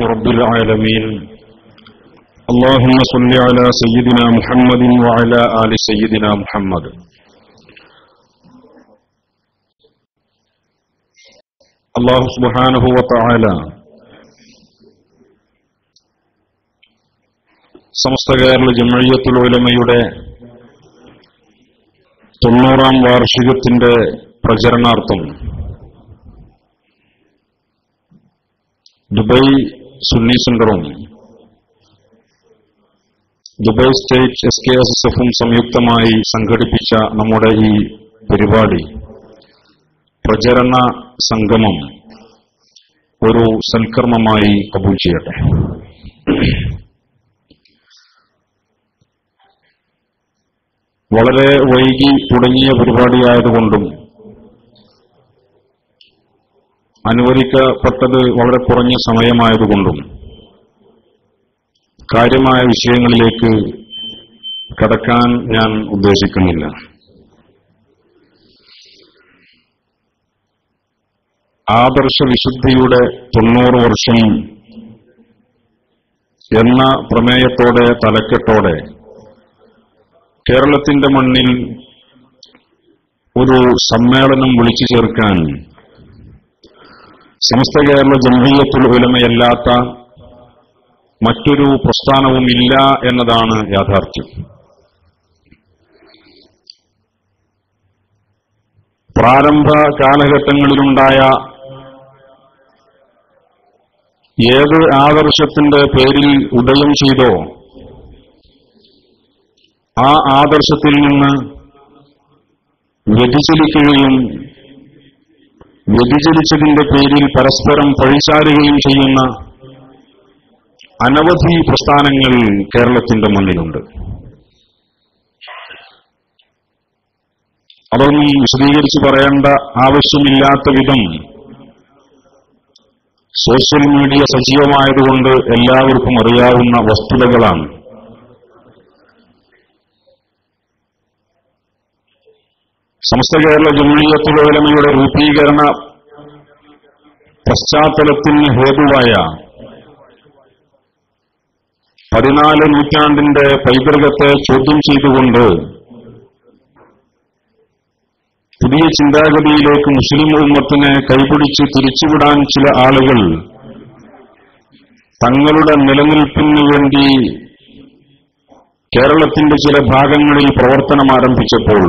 رب العالمين اللهم صل على سيدنا محمد وعلى آل سيدنا محمد അള്ളാഹു സുബാനഹു വത്താല സമസ്ത കേരള ജമഴിയത്തുൽ ഉലമയുടെ തൊണ്ണൂറാം വാർഷികത്തിന്റെ പ്രചരണാർത്ഥം ദുബായ് സുന്നി സെന്ററും Dubai state S K S S എഫും സംയുക്തമായി സംഘടിപ്പിച്ച നമ്മുടെ ഈ പരിപാടി പ്രചരണ സംഗമം ഒരു സൽക്കർമ്മമായി കബൂൽ ചെയ്യട്ടെ വളരെ വൈകി തുടങ്ങിയ പരിപാടിയായതുകൊണ്ടും അനുവദിക്കപ്പെട്ടത് വളരെ കുറഞ്ഞ സമയമായതുകൊണ്ടും കാര്യമായ വിഷയങ്ങളിലേക്ക് കടക്കാൻ ഞാൻ ഉദ്ദേശിക്കുന്നില്ല ആദർശ വിശുദ്ധിയുടെ തൊണ്ണൂറ് വർഷം എന്ന പ്രമേയത്തോടെ തലക്കെട്ടോടെ കേരളത്തിന്റെ മണ്ണിൽ ഒരു സമ്മേളനം വിളിച്ചു ചേർക്കാൻ സമസ്ത കേരള ജംഹീയത്തുൽ ഉലമയല്ലാത്ത മറ്റൊരു പ്രസ്ഥാനവും ഇല്ല എന്നതാണ് യാഥാർത്ഥ്യം പ്രാരംഭ കാലഘട്ടങ്ങളിലുണ്ടായ ഏത് ആദർശത്തിന്റെ പേരിൽ ഉദയം ചെയ്തോ ആ ആദർശത്തിൽ നിന്ന് വ്യതിചലിക്കുകയും വ്യതിചലിച്ചതിന്റെ പേരിൽ പരസ്പരം പഴിചാരുകയും ചെയ്യുന്ന അനവധി പ്രസ്ഥാനങ്ങൾ കേരളത്തിന്റെ മണ്ണിലുണ്ട് അതൊന്നും വിശദീകരിച്ച് പറയേണ്ട ആവശ്യമില്ലാത്ത വിധം സോഷ്യൽ മീഡിയ സജീവമായതുകൊണ്ട് എല്ലാവർക്കും അറിയാവുന്ന വസ്തുതകളാണ് സമസ്ത കേരള ജമീയത്തുലമയുടെ രൂപീകരണ പശ്ചാത്തലത്തിന് ഹേതുവായ പതിനാല് നൂറ്റാണ്ടിന്റെ പൈതൃകത്തെ ചോദ്യം ചെയ്തുകൊണ്ട് പുതിയ ചിന്താഗതിയിലേക്ക് മുസ്ലിം ഉമ്മത്തിനെ കൈപിടിച്ച് തിരിച്ചുവിടാൻ ചില ആളുകൾ തങ്ങളുടെ നിലനിൽപ്പിന് വേണ്ടി കേരളത്തിന്റെ ചില ഭാഗങ്ങളിൽ പ്രവർത്തനം ആരംഭിച്ചപ്പോൾ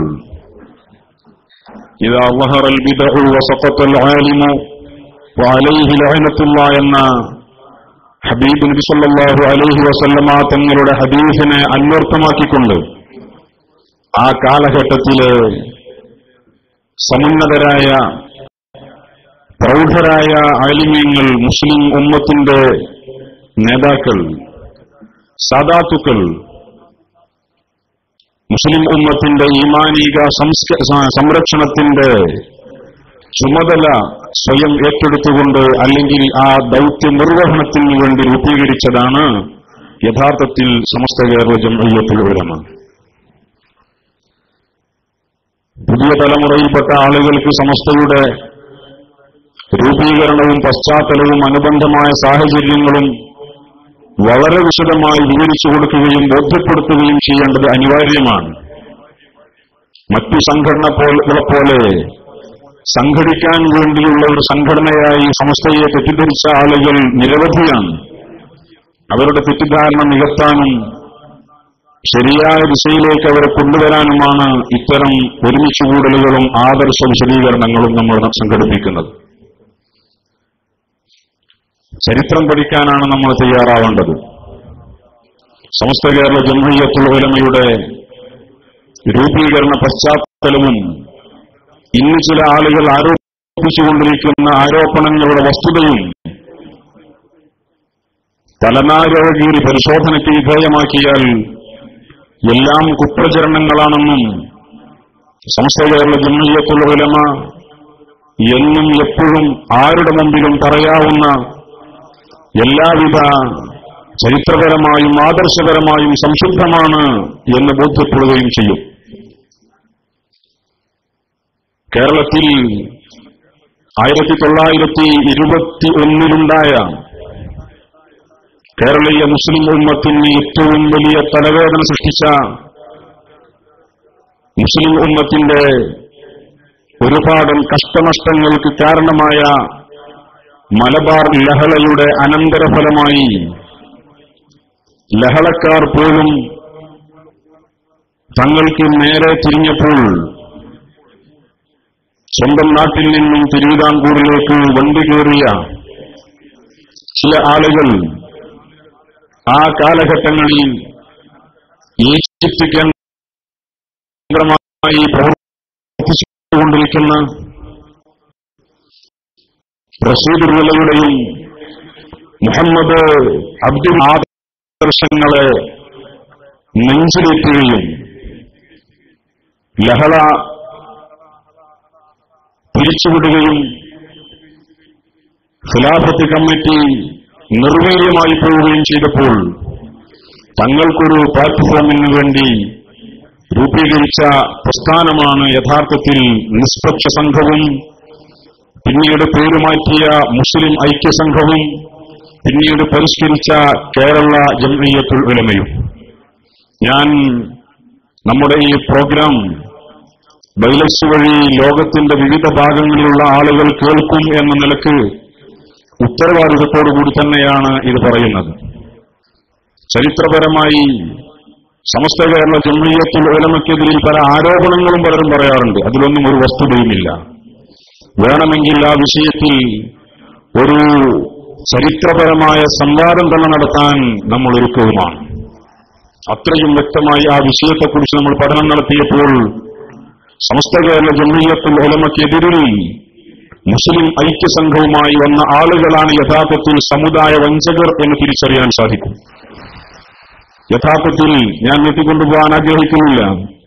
ഇത് അള്ളഹറൽ ബിദഹു വസഖത്തൽ ആലിമു വഅലൈഹി ലഅനത്തുള്ള എന്ന ഹബീബ് നബി സല്ലല്ലാഹു അലൈഹി വസല്ലമ തങ്ങളുടെ ഹദീസിനെ അന്വർത്ഥമാക്കിക്കൊണ്ട് ആ കാലഘട്ടത്തില് സമുന്നതരായ പ്രൗഢരായ ആലിമ്യങ്ങൾ മുസ്ലിം ഉമ്മത്തിന്റെ നേതാക്കൾ സാദാത്തുക്കൾ മുസ്ലിം ഉമ്മത്തിന്റെ ഈമാനിക സംരക്ഷണത്തിന്റെ ചുമതല സ്വയം ഏറ്റെടുത്തുകൊണ്ട് അല്ലെങ്കിൽ ആ ദൗത്യ നിർവഹണത്തിന് വേണ്ടി രൂപീകരിച്ചതാണ് യഥാർത്ഥത്തിൽ സമസ്ത കേരള ജംഹയ്യത്തുൽ ഉലമ പുതിയ തലമുറയിൽപ്പെട്ട ആളുകൾക്ക് സമസ്തയുടെ രൂപീകരണവും പശ്ചാത്തലവും അനുബന്ധമായ സാഹചര്യങ്ങളും വളരെ വിശദമായി വിവരിച്ചു കൊടുക്കുകയും ബോധ്യപ്പെടുത്തുകയും ചെയ്യേണ്ടത് അനിവാര്യമാണ് മറ്റു സംഘടനകളെ പോലെ സംഘടിക്കാൻ വേണ്ടിയുള്ള ഒരു സംഘടനയായി സംസ്ഥയെ തെറ്റിദ്ധരിച്ച ആളുകൾ നിരവധിയാണ് അവരുടെ തെറ്റിദ്ധാരണ നികത്താനും ശരിയായ ദിശയിലേക്ക് അവരെ കൊണ്ടുവരാനുമാണ് ഇത്തരം ഒരുമിച്ചുകൂടലുകളും ആദർശ വിശദീകരണങ്ങളും നമ്മൾ സംഘടിപ്പിക്കുന്നത് ചരിത്രം പഠിക്കാനാണ് നമ്മൾ തയ്യാറാവേണ്ടത് സമസ്ത കേരള ജംഹയ്യത്തുൽ ഉലമയുടെ രൂപീകരണ പശ്ചാത്തലവും ഇന്ന് ചില ആളുകൾ ആരോപിച്ചുകൊണ്ടിരിക്കുന്ന ആരോപണങ്ങളുടെ വസ്തുതയും തലനാരോഗീരി പരിശോധനയ്ക്ക് വിധേയമാക്കിയാൽ എല്ലാം കുപ്രചരണങ്ങളാണെന്നും സമസ്ത കേരള ജംഹയ്യത്തുൽ ഉലമ എന്നും എപ്പോഴും ആരുടെ മുമ്പിലും പറയാവുന്ന എല്ലാവിധ ചരിത്രപരമായും ആദർശപരമായും സംശുദ്ധമാണ് എന്ന് ബോധ്യപ്പെടുകയും ചെയ്യും കേരളത്തിൽ ആയിരത്തി തൊള്ളായിരത്തി ഇരുപത്തി ഒന്നിലുണ്ടായ കേരളീയ മുസ്ലിം ഉമ്മത്തിന് ഏറ്റവും വലിയ തലവേദന സൃഷ്ടിച്ച മുസ്ലിം ഉമ്മത്തിന്റെ ഒരുപാട് കഷ്ടനഷ്ടങ്ങൾക്ക് കാരണമായ മലബാർ ലഹളയുടെ അനന്തരഫലമായി ലഹളക്കാർ പോലും തങ്ങൾക്ക് നേരെ തിരിഞ്ഞപ്പോൾ സ്വന്തം നാട്ടിൽ നിന്നും തിരുവിതാംകൂറിലേക്ക് വണ്ടി കയറിയ ചില ആളുകൾ ആ കാലഘട്ടങ്ങളിൽ ഈജിപ്ത് കേന്ദ്രമായി പ്രവർത്തിച്ചുകൊണ്ടിരിക്കുന്ന റസൂദുള്ളയുടെയും മുഹമ്മദ് അബ്ദുൽ ആദർശങ്ങളെ നെഞ്ചിലേറ്റുകയും ലഹള പിരിച്ചുവിടുകയും ഖിലാഫത്ത് കമ്മിറ്റി നിർവീര്യമായി പോവുകയും ചെയ്തപ്പോൾ തങ്ങൾക്കൊരു പ്ലാറ്റ്ഫോമിന് വേണ്ടി രൂപീകരിച്ച പ്രസ്ഥാനമാണ് യഥാർത്ഥത്തിൽ നിഷ്പക്ഷ സംഘവും പിന്നീട് പേരുമാറ്റിയ മുസ്ലിം ഐക്യസംഘവും പിന്നീട് പരിഷ്കരിച്ച കേരള ജംഇയ്യത്തുൽ ഉലമയും ഞാൻ നമ്മുടെ ഈ പ്രോഗ്രാം ബൈലക്സ് വഴി ലോകത്തിന്റെ വിവിധ ഭാഗങ്ങളിലുള്ള ആളുകൾ കേൾക്കും എന്ന നിലക്ക് ഉത്തരവാദിത്തത്തോടുകൂടി തന്നെയാണ് ഇത് പറയുന്നത് ചരിത്രപരമായി സമസ്ത കേരള ജംഇയ്യത്തുൽ ഉലമയ്ക്കെതിരിൽ പല ആരോപണങ്ങളും പലരും പറയാറുണ്ട് അതിലൊന്നും ഒരു വസ്തുതയുമില്ല വേണമെങ്കിൽ ആ വിഷയത്തിൽ ഒരു ചരിത്രപരമായ സംവാദം തന്നെ നടത്താൻ നമ്മൾ ഒരുക്കവുമാണ് അത്രയും വ്യക്തമായി ആ വിഷയത്തെക്കുറിച്ച് നമ്മൾ പഠനം നടത്തിയപ്പോൾ സമസ്ത കേരള ജമീയത്തുൽ ഒലമയ്ക്കെതിരിൽ മുസ്ലിം ഐക്യസംഘവുമായി വന്ന ആളുകളാണ് യഥാർത്ഥത്തിൽ സമുദായ വഞ്ചകർ എന്ന് തിരിച്ചറിയാൻ സാധിക്കും യഥാർത്ഥത്തിൽ ഞാൻ നീട്ടിക്കൊണ്ടുപോകാൻ ആഗ്രഹിക്കുന്നില്ല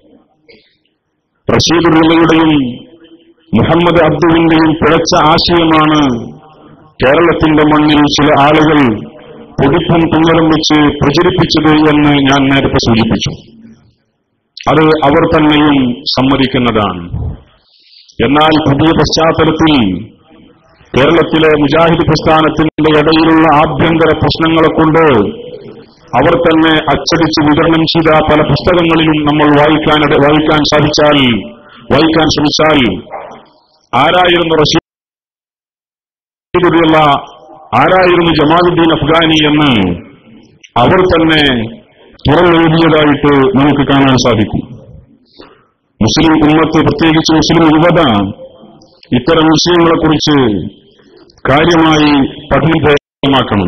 റഷീദുള്ളയുടെയും മുഹമ്മദ് അബ്ദുവിന്റെയും പിഴച്ച ആശയമാണ് കേരളത്തിന്റെ മണ്ണിൽ ചില ആളുകൾ പൊടിപ്പും തുങ്ങലും വെച്ച് പ്രചരിപ്പിച്ചത് എന്ന് ഞാൻ നേരത്തെ സൂചിപ്പിച്ചു അത് അവർ തന്നെയും സമ്മതിക്കുന്നതാണ് എന്നാൽ പുതിയ പശ്ചാത്തലത്തിൽ കേരളത്തിലെ മുജാഹിദ് പ്രസ്ഥാനത്തിന്റെ ഇടയിലുള്ള ആഭ്യന്തര പ്രശ്നങ്ങളെ കൊണ്ട് അവർ തന്നെ അച്ചടിച്ച് വിതരണം ചെയ്ത പല പുസ്തകങ്ങളിലും നമ്മൾ വായിക്കാൻ വായിക്കാൻ സാധിച്ചാൽ വായിക്കാൻ ശ്രമിച്ചാൽ ആരായിരുന്നു റഷീദുള്ള ആരായിരുന്നു ജമാലുദ്ദീൻ അഫ്ഗാനി എന്ന് അവർ തന്നെ തുറന്നെഴുതിയതായിട്ട് നമുക്ക് കാണാൻ സാധിക്കും മുസ്ലിം ഉമ്മത്ത് പ്രത്യേകിച്ച് മുസ്ലിം യുവത ഇത്തരം വിഷയങ്ങളെക്കുറിച്ച് കാര്യമായി പഠനം പ്രയോജനമാക്കണം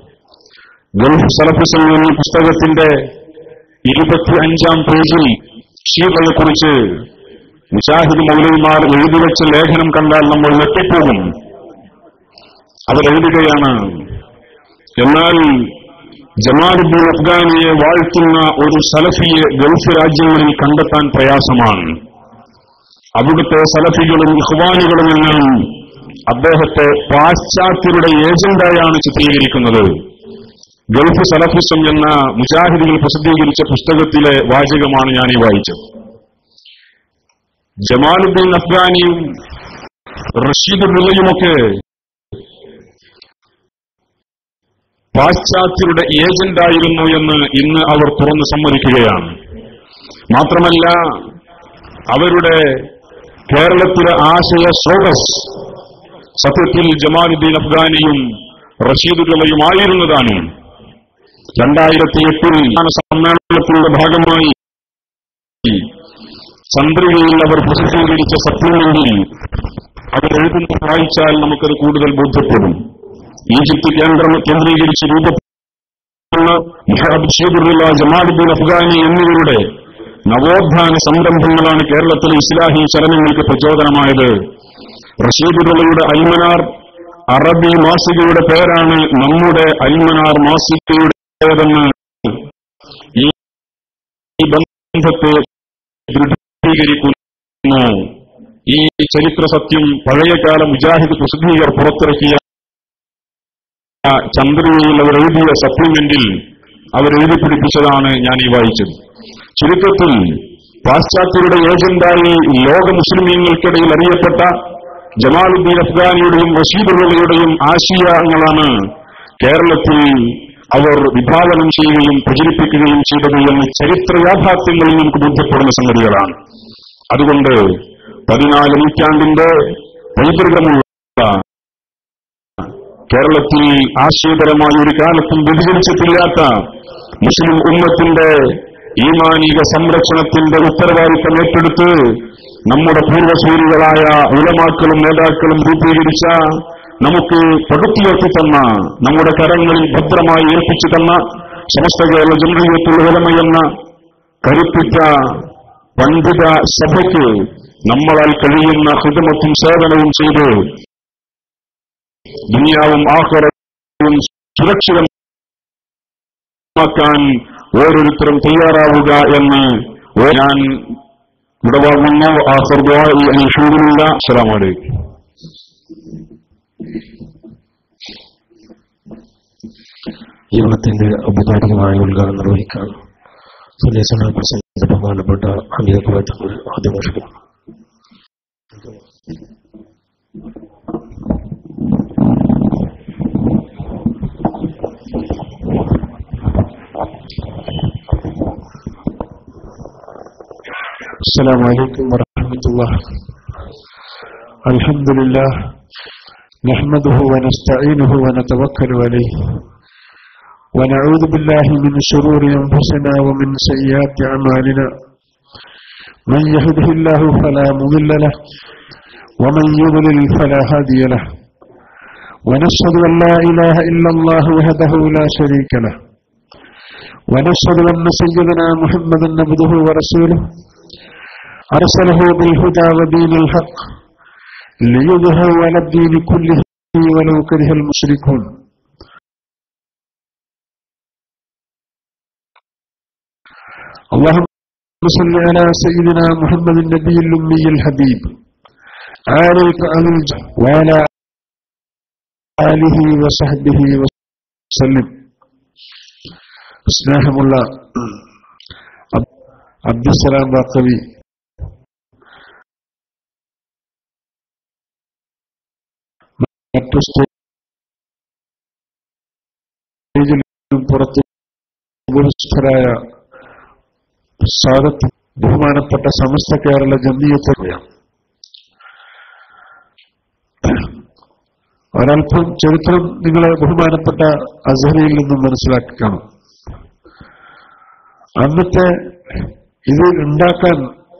ഗൾഫ് സലഫിസം എന്ന പുസ്തകത്തിന്റെ ഇരുപത്തി അഞ്ചാം പേജിൽ ഷീകളെക്കുറിച്ച് മുജാഹിദ് മൗലവിമാർ എഴുതിവെച്ച ലേഖനം കണ്ടാൽ നമ്മൾ ഞെട്ടിപ്പോകും അവരെഴുതുകയാണ് എന്നാൽ ജമാലുദ്ദീൻ അഫ്ഗാനിയെ വാഴ്ത്തുന്ന ഒരു സലഫിയെ ഗൾഫ് രാജ്യങ്ങളിൽ കണ്ടെത്താൻ പ്രയാസമാണ് അവിടുത്തെ സലഫികളും ഇഹ്വാനുകളുമെല്ലാം അദ്ദേഹത്തെ പാശ്ചാത്യരുടെ ഏജന്റായാണ് ചിത്രീകരിക്കുന്നത് ഗൾഫ് സലഫിസം എന്ന മുജാഹിദികൾ പ്രസിദ്ധീകരിച്ച പുസ്തകത്തിലെ വാചകമാണ് ഞാൻ ഈ വായിച്ചത് ജമാലുദ്ദീൻ അഫ്ഗാനിയും റഷീദ് മുല്ലയുമൊക്കെ പാശ്ചാത്യരുടെ ഏജന്റായിരുന്നു എന്ന് ഇന്ന് അവർ തുറന്നു സമ്മതിക്കുകയാണ് മാത്രമല്ല അവരുടെ കേരളത്തിലെ ആശയ സ്രോതസ് സത്യത്തിൽ ജമാലുദ്ദീൻ അഫ്ഗാനിയും റഷീദുകളയുമായിരുന്നതാണ് രണ്ടായിരത്തി എട്ടിൽ സമ്മേളനത്തിന്റെ ഭാഗമായി ചന്ദ്രികയിൽ അവർ പ്രസിദ്ധീകരിച്ച സപ്ലിമെന്റിൽ അവർ എഴുതുന്ന വായിച്ചാൽ നമുക്കത് കൂടുതൽ ബോധ്യപ്പെടും ഈജിപ്ത് കേന്ദ്രം കേന്ദ്രീകരിച്ച് രൂപപ്പെടുന്ന മുഹബ് ജമാലുദ്ദീൻ അഫ്ഗാനി എന്നിവരുടെ നവോത്ഥാന സംരംഭങ്ങളാണ് കേരളത്തിലെ ഇസ്ലാഹി ചലനങ്ങൾക്ക് പ്രചോദനമായത് റഷീദുള്ളയുടെ അൽമനാർ അറബി മാസികയുടെ പേരാണ് നമ്മുടെ അൽമനാർ മാസികയുടേതെന്ന് ഈ ബന്ധത്തെ ദൃഢീകരിക്കുന്നു ഈ ചരിത്ര സത്യം പഴയകാല മുജാഹിദ് പ്രസിദ്ധീകർ പുറത്തിറക്കിയ ചന്ദ്രയിൽ അവർ എഴുതിയ സപ്ലിമെന്റിൽ അവർ എഴുതി പിടിപ്പിച്ചതാണ് ഞാൻ ഈ വായിച്ചത് ചുരുക്കത്തിൽ പാശ്ചാത്യരുടെ ഏജന്റായി ലോക മുസ്ലിമീങ്ങൾക്കിടയിൽ അറിയപ്പെട്ട ജമാലുദ്ദീൻ അഫ്ഗാനിയുടെയും റഷീദുള്ളയുടെയും ആശയങ്ങളാണ് കേരളത്തിൽ അവർ വിഭാവനം ചെയ്യുകയും പ്രചരിപ്പിക്കുകയും ചെയ്തത് എന്ന് ചരിത്ര യാഥാർത്ഥ്യങ്ങളിൽ നമുക്ക് ബോധ്യപ്പെടുന്ന സംഗതികളാണ് അതുകൊണ്ട് പതിനാല് നൂറ്റാണ്ടിന്റെ പൈതൃകമുള്ള കേരളത്തിൽ ആശയപരമായ ഒരു കാലത്തും വ്യതിചരിച്ചിട്ടില്ലാത്ത മുസ്ലിം ഉമ്മത്തിന്റെ ഈമാനിക സംരക്ഷണത്തിന്റെ ഉത്തരവാദിത്തം ഏറ്റെടുത്ത് നമ്മുടെ പൂർവ്വസൂരികളായ ഉലമാക്കളും നേതാക്കളും രൂപീകരിച്ച നമുക്ക് പടുത്തുയർത്തി തന്ന നമ്മുടെ കരങ്ങളിൽ ഭദ്രമായി ഏൽപ്പിച്ചു തന്ന സമസ്ത കേരള ജനറീയത്തുള്ള വിലമയെന്ന കരുത്തുറ്റ പണ്ഡിത സഭയ്ക്ക് നമ്മളാൽ കഴിയുന്ന ഹിതമത്തും സേവനവും ചെയ്ത് ദുനിയാവും ആഹ്റവും സുരക്ഷിതമാക്കാൻ ഓരോരുത്തരും തയ്യാറാവുക എന്ന് ഞാൻ ഇവിടെ വാങ്ങുന്നു ആഹർദ്വായി അനുഷൂരില്ല അസ്സലാമു അലൈക്കും യോഗത്തിന്റെ ഔപചാരികമായ ഉദ്ഘാടനം നിർവഹിക്കാൻ സന്ദേശങ്ങൾ പ്രസംഗിച്ച ബഹുമാനപ്പെട്ട അമീർ കുവൈത്തങ്ങൾ ആദ്യം ക്ഷണിക്കുന്നു السلام عليكم ورحمة الله الحمد لله نحمده ونستعينه ونتوكل عليه ونعوذ بالله من شرور أنفسنا ومن سيئات أعمالنا من يهده الله فلا مضل له ومن يضلل فلا هادي له ونشهد أن لا إله إلا الله وحده لا شريك له ونشهد أن سيدنا محمدا عبده ورسوله أرسله بالهدى ودين الحق ليظهر على الدين كله ولو كره المشركون اللهم صل على سيدنا محمد النبي الأمي الحبيب عليك أمل وعلى آله وصحبه وسلم സ്നേഹമുള്ള അബ്ദുസലാം ബാക്കവി മറ്റു സ്റ്റേജിലും പുറത്ത് ഉപരിഷ്ഠരായ സ്വാഗത ബഹുമാനപ്പെട്ട സമസ്ത കേരള ജമീയത്തെ അറിയാം ഒരൽപ്പം ചരിത്രം നിങ്ങളെ ബഹുമാനപ്പെട്ട അസഹറിയിൽ നിന്നും മനസ്സിലാക്കണം അന്നത്തെ ഇത് ഉണ്ടാക്കാൻ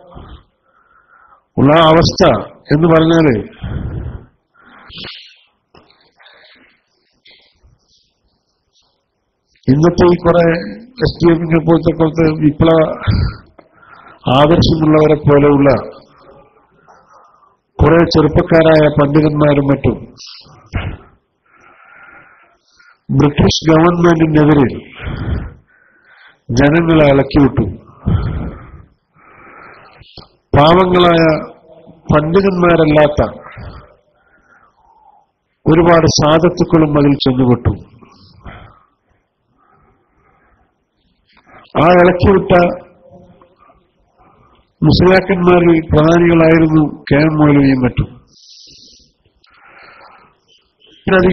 ഉള്ള അവസ്ഥ എന്ന് പറഞ്ഞാല് ഇന്നത്തെ ഈ കുറെ എസ് ഡി എഫിനെ പോലത്തെ കുറച്ച് വിപ്ലവ ആദർശമുള്ളവരെ പോലെയുള്ള കുറെ ചെറുപ്പക്കാരായ പണ്ഡിതന്മാരും മറ്റും ബ്രിട്ടീഷ് ഗവൺമെന്റിനെതിരെ ജനങ്ങളെ ഇളക്കിവിട്ടു പാവങ്ങളായ പണ്ഡിതന്മാരല്ലാത്ത ഒരുപാട് സാധത്തുക്കളും അതിൽ ചെന്നുപെട്ടു ആ ഇളക്കിവിട്ട മുസ്ലിയാക്കന്മാരിൽ പ്രധാനികളായിരുന്നു കെ എം മൗലവിയും മറ്റും ഇതിനധി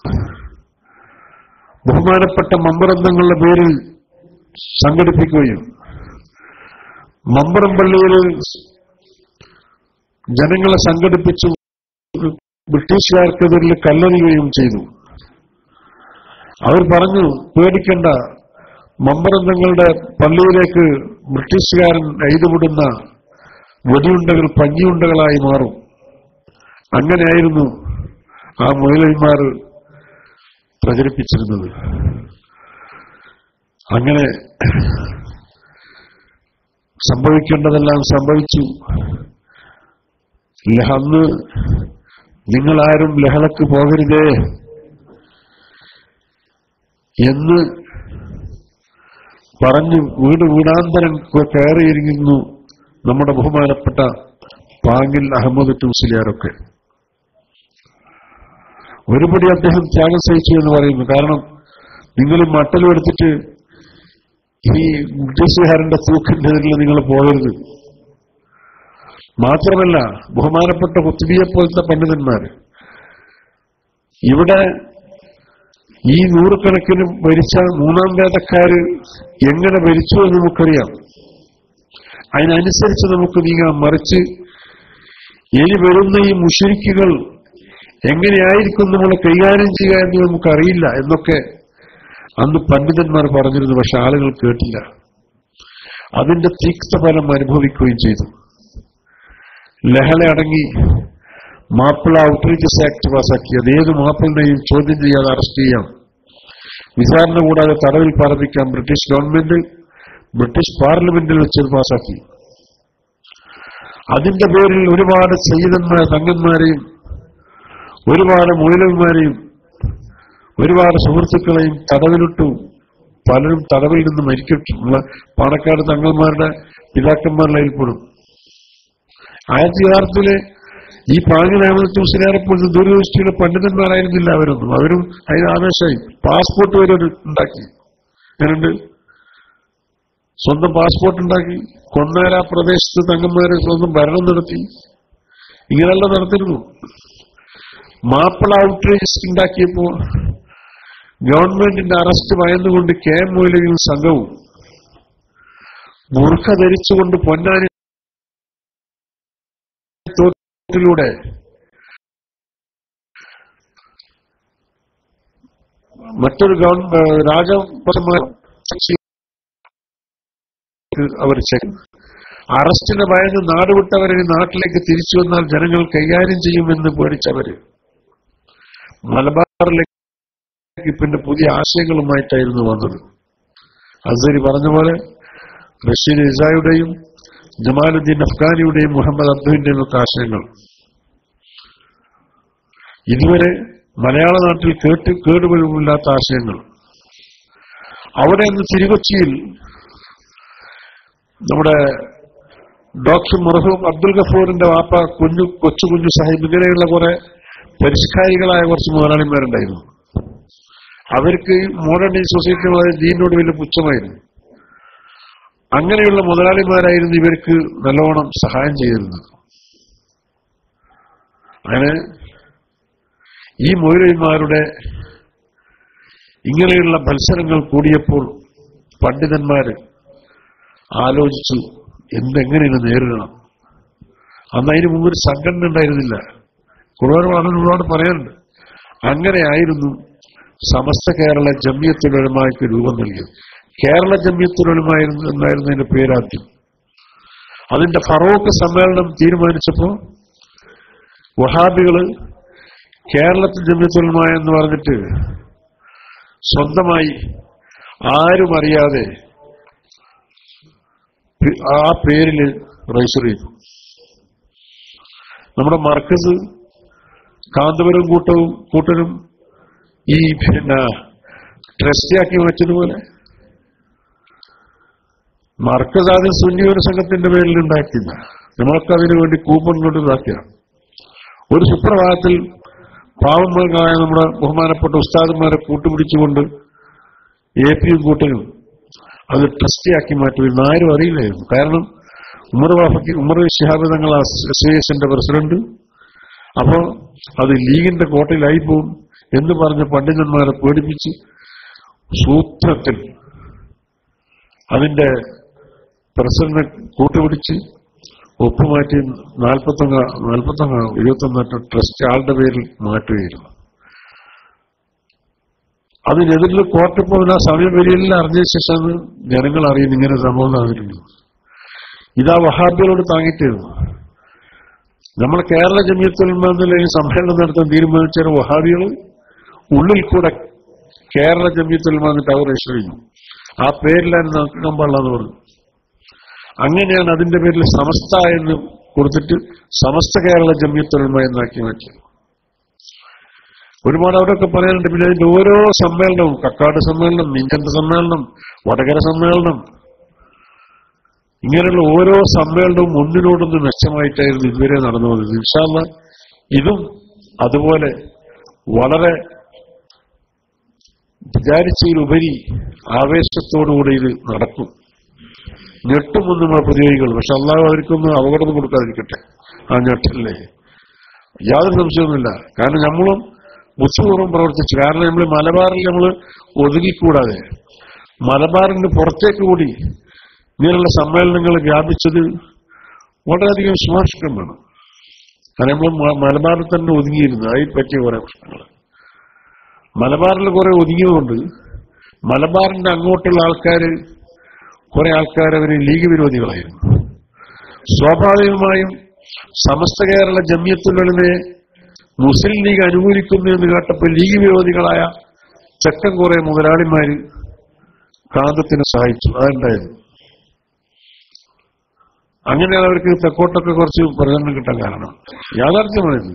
ബഹുമാനപ്പെട്ട മമ്പറന്തങ്ങളുടെ പേരിൽ സംഘടിപ്പിക്കുകയും മമ്പറം പള്ളിയിൽ ജനങ്ങളെ സംഘടിപ്പിച്ചു ബ്രിട്ടീഷുകാർക്കെതിരിൽ കല്ലെറിയുകയും ചെയ്തു അവർ പറഞ്ഞു പേടിക്കണ്ട മമ്പറന്തങ്ങളുടെ പള്ളിയിലേക്ക് ബ്രിട്ടീഷുകാരൻ എഴുതുവിടുന്ന വെടിയുണ്ടകൾ പഞ്ഞിയുണ്ടകളായി മാറും അങ്ങനെയായിരുന്നു ആ മൊയിലന്മാർ പ്രചരിപ്പിച്ചിരുന്നത് അങ്ങനെ സംഭവിക്കേണ്ടതെല്ലാം സംഭവിച്ചു ലഹ- അന്ന് നിങ്ങളാരും ലഹളക്ക് പോകരുതേ എന്ന് പറഞ്ഞ് വീട് വീടാന്തരം കയറിയിരിക്കുന്നു നമ്മുടെ ബഹുമാനപ്പെട്ട പാങ്ങിൽ അഹമ്മദ് ടൂസിലിയാരൊക്കെ ഒരുപടി അദ്ദേഹം ത്യാഗം സഹിച്ചു എന്ന് പറയുന്നു കാരണം നിങ്ങൾ മട്ടലും എടുത്തിട്ട് ഈ ബ്രിട്ടീഷുകാരന്റെ തൂക്കിന്റെ എതിരിൽ നിങ്ങൾ പോകരുത് മാത്രമല്ല ബഹുമാനപ്പെട്ട കുത്തുബിയെ പോലത്തെ പണ്ഡിതന്മാർ ഇവിടെ ഈ നൂറുകണക്കിന് ഭരിച്ച മൂന്നാം വേദക്കാര് എങ്ങനെ ഭരിച്ചു എന്ന് നമുക്കറിയാം അതിനനുസരിച്ച് നമുക്ക് നീങ്ങാം മറിച്ച് ഇനി വരുന്ന ഈ മുഷിരിക്കുകൾ എങ്ങനെയായിരിക്കും നമ്മൾ കൈകാര്യം ചെയ്യുക എന്ന് നമുക്കറിയില്ല എന്നൊക്കെ അന്ന് പണ്ഡിതന്മാർ പറഞ്ഞിരുന്നു പക്ഷെ ആളുകൾ കേട്ടില്ല അതിന്റെ തീക്തഫലം അനുഭവിക്കുകയും ചെയ്തു ലഹള അടങ്ങി മാപ്പിള ഔട്ട്റീച്ചസ് ആക്ട് പാസാക്കി അത് ഏത് മാപ്പിളിനെയും ചോദ്യം ചെയ്യാതെ അറസ്റ്റ് ചെയ്യാം വിചാരണ കൂടാതെ തടവിൽ പാർപ്പിക്കാം ബ്രിട്ടീഷ് ഗവൺമെന്റ് ബ്രിട്ടീഷ് പാർലമെന്റിൽ വെച്ചത് പാസാക്കി അതിന്റെ പേരിൽ ഒരുപാട് സയ്യിദന്മാർ തങ്ങന്മാരെയും ഒരുപാട് മൊയിലന്മാരെയും ഒരുപാട് സുഹൃത്തുക്കളെയും തടവിലിട്ടു പലരും തടവിൽ നിന്ന് മരിക്കട്ടുള്ള പാണക്കാട് തങ്ങന്മാരുടെ പിതാക്കന്മാരുടെ കയ്യിൽപ്പെടും ആയിരത്തി യഥാർത്ഥത്തില് ഈ പാങ്ങിനാമത്ത് മുസ്ലിയാരെപ്പോഴും ദൂരദൃഷ്ടിയുടെ പണ്ഡിതന്മാരായിരുന്നില്ല അവരൊന്നും അവരും അതിന് ആവേശമായി പാസ്പോർട്ട് വരെ ഒരു ഉണ്ടാക്കി എങ്ങനെയുണ്ട് സ്വന്തം പാസ്പോർട്ട് ഉണ്ടാക്കി കൊന്നേര പ്രദേശത്ത് തങ്ങന്മാര് സ്വന്തം ഭരണം നടത്തി ഇങ്ങനെയുള്ള നടത്തിയിരുന്നു മാപ്പിള ഔട്ട്റേജ് ഉണ്ടാക്കിയപ്പോ ഗവൺമെന്റിന്റെ അറസ്റ്റ് ഭയന്നുകൊണ്ട് കെ എം മൊയ്ലയും സംഘവും മുറുക്ക ധരിച്ചുകൊണ്ട് പൊന്നാനി തോട്ടിലൂടെ മറ്റൊരു ഗവൺമെന്റ് രാജപരമായ അവർ ചെക്ക് അറസ്റ്റിന് ഭയന്ന് നാടുവിട്ടവരെ നാട്ടിലേക്ക് തിരിച്ചു വന്നാൽ ജനങ്ങൾ കൈകാര്യം ചെയ്യുമെന്ന് പേടിച്ചവര് മലബാറിലേക്ക് പിന്നെ പുതിയ ആശയങ്ങളുമായിട്ടായിരുന്നു വന്നത് അസരി പറഞ്ഞ പോലെ റഷീദ് ഇസായുടെയും ജമാലുദ്ദീൻ അഫ്ഗാനിയുടെയും മുഹമ്മദ് അബ്ദുവിന്റെയും ഒക്കെ ആശയങ്ങൾ ഇതുവരെ മലയാള നാട്ടിൽ കേട്ട് കേടുപോലുമില്ലാത്ത ആശയങ്ങൾ അവിടെ നിന്ന് തിരുകൊച്ചിയിൽ നമ്മുടെ ഡോക്ടർ മർഹൂം അബ്ദുൽ ഗഫൂറിന്റെ വാപ്പ കുഞ്ഞു കൊച്ചു കുഞ്ഞു സാഹിബ് ഇങ്ങനെയുള്ള കുറെ പരിഷ്കാരികളായ കുറച്ച് മുതലാളിമാരുണ്ടായിരുന്നു അവർക്ക് മോഡേൺ സൊസൈറ്റികളായ ദീനോട് വലിയ പുച്ഛമായിരുന്നു അങ്ങനെയുള്ള മുതലാളിമാരായിരുന്നു ഇവർക്ക് നല്ലോണം സഹായം ചെയ്തിരുന്നത് അങ്ങനെ ഈ മൊയിലന്മാരുടെ ഇങ്ങനെയുള്ള മത്സരങ്ങൾ കൂടിയപ്പോൾ പണ്ഡിതന്മാര് ആലോചിച്ചു എന്തെങ്ങനെയാണ് നേരിടണം അന്ന് അതിന് മുമ്പ് ഒരു സംഘടന ഉണ്ടായിരുന്നില്ല കുറവ് ഒരുപാട് പറയാനുണ്ട് അങ്ങനെയായിരുന്നു സമസ്ത കേരള ജമ്യത്തുലമായ്ക്ക് രൂപം നൽകിയത് കേരള ജമ്യത്തുലമായിരുന്നു എന്നായിരുന്നു അതിന്റെ പേരാദ്യം അതിന്റെ ഫറോക്ക് സമ്മേളനം തീരുമാനിച്ചപ്പോ വഹാബികള് കേരളത്തിൽ ജമ്യത്തുലമ എന്ന് പറഞ്ഞിട്ട് സ്വന്തമായി ആരും അറിയാതെ ആ പേരില് രജിസ്റ്റർ ചെയ്തു നമ്മുടെ മർക്കസ് കാന്തപുരം കൂട്ടവും കൂട്ടനും ഈ പിന്നെ ട്രസ്റ്റിയാക്കി വെച്ചതുപോലെ മർക്കസ് ആദ്യം സുന്നിയൊരു സംഘത്തിന്റെ പേരിൽ ഉണ്ടാക്കിയില്ല നമ്മളൊക്കെ അതിനു വേണ്ടി കൂപ്പൺ കൊണ്ട് ഇതാക്കിയാണ് ഒരു സുപ്രഭാതത്തിൽ പാവങ്ങളായ നമ്മുടെ ബഹുമാനപ്പെട്ട ഉസ്താദന്മാരെ കൂട്ടുപിടിച്ചുകൊണ്ട് എ പിയും കൂട്ടനും അത് ട്രസ്റ്റിയാക്കി മാറ്റുമായിരുന്നു ആരും അറിയില്ലായിരുന്നു കാരണം ഉമർ വാഫയ്ക്ക് ഉമർ ശിഹാബ് തങ്ങൾ അസോസിയേഷന്റെ പ്രസിഡന്റ് അപ്പോ അത് ലീഗിന്റെ കോട്ടയിലായി പോകും എന്ന് പറഞ്ഞ് പണ്ഡിതന്മാരെ പേടിപ്പിച്ച് സൂത്രത്തിൽ അതിന്റെ പ്രസിഡന്റ് കൂട്ടുപിടിച്ച് ഒപ്പുമാറ്റി നാൽപ്പത്തൊന്ന് നാൽപ്പത്തൊന്ന് ഇരുപത്തൊന്നറ്റ ട്രസ്റ്റ് ആളുടെ പേരിൽ മാറ്റുകയായിരുന്നു അതിനെതിരിൽ കോർട്ടിൽ പോകുന്ന ആ സമയം വരിയെല്ലാം അറിഞ്ഞ ശേഷമാണ് ജനങ്ങൾ അറിയുന്നത് ഇങ്ങനെ സംഭവം നടന്നിട്ടുണ്ട് ഇതാ വഹാബികളോട് താങ്ങിട്ടിരുന്നു നമ്മൾ കേരള ജമിയത്തുൽമെന്നുള്ള ഈ സമ്മേളനം നടത്താൻ തീരുമാനിച്ച വഹാബികൾ ഉള്ളിൽ കൂടെ കേരള ജമിയത്തുൽമെന്നിട്ട് അവർ രജിസ്റ്റർ ചെയ്തു ആ പേരിലാണ് നടക്കാൻ പാടില്ലെന്ന് പറഞ്ഞു അങ്ങനെയാണ് അതിന്റെ പേരിൽ സമസ്ത എന്ന് കൊടുത്തിട്ട് സമസ്ത കേരള ജമിയത്തുൽമ എന്നാക്കി മാറ്റിയത് ഒരുപാട് അവരൊക്കെ പറയാനുണ്ട് പിന്നെ അതിന്റെ ഓരോ സമ്മേളനവും കക്കാട് സമ്മേളനം മിഞ്ചന്റെ സമ്മേളനം വടകര സമ്മേളനം ഇങ്ങനെയുള്ള ഓരോ സമ്മേളനവും ഒന്നിനോടൊന്ന് മെച്ചമായിട്ടായിരുന്നു ഇതുവരെ നടന്നു വന്നത് ഇൻഷാല്ല ഇതും അതുപോലെ വളരെ വിചാരിച്ചതിലുപരി ആവേശത്തോടുകൂടി ഇത് നടക്കും ഞെട്ടും നമ്മൾ പ്രതിയോഗികൾ പക്ഷെ അള്ളാഹു അവർക്കൊന്നും അപകടം കൊടുക്കാതിരിക്കട്ടെ ആ ഞെട്ടല്ലേ യാതൊരു സംശയമൊന്നുമില്ല കാരണം നമ്മളും ബുദ്ധിപൂർവ്വം പ്രവർത്തിച്ചു കാരണം നമ്മൾ മലബാറിൽ നമ്മൾ ഒതുങ്ങിക്കൂടാതെ മലബാറിന് പുറത്തേക്ക് കൂടി ഇങ്ങനെയുള്ള സമ്മേളനങ്ങൾ വ്യാപിച്ചത് വളരെയധികം ശുപാർശിക്കാൻ വേണം കാരണം നമ്മൾ മ- മലബാറിൽ തന്നെ ഒതുങ്ങിയിരുന്നു അതിൽ പറ്റിയ കുറെ പ്രശ്നങ്ങൾ മലബാറിൽ കുറെ ഒതുങ്ങിയതുകൊണ്ട് മലബാറിന്റെ അങ്ങോട്ടുള്ള ആൾക്കാർ കുറെ ആൾക്കാർ അവര് ലീഗ് വിരോധികളായിരുന്നു സ്വാഭാവികമായും സമസ്ത കേരള ജമ്യത്തുലമയെ മുസ്ലിം ലീഗ് അനുകൂലിക്കുന്നു എന്ന് കേട്ടപ്പോൾ ലീഗ് വിരോധികളായ ചെക്കൻ കുറെ മുതലാളിമാര് കാന്തത്തിന് സഹായിച്ചു അതുണ്ടായിരുന്നു അങ്ങനെയാണ് അവർക്ക് തെക്കോട്ടൊക്കെ കുറച്ച് പ്രചരണം കിട്ടാൻ കാരണം യാഥാർത്ഥ്യമായത്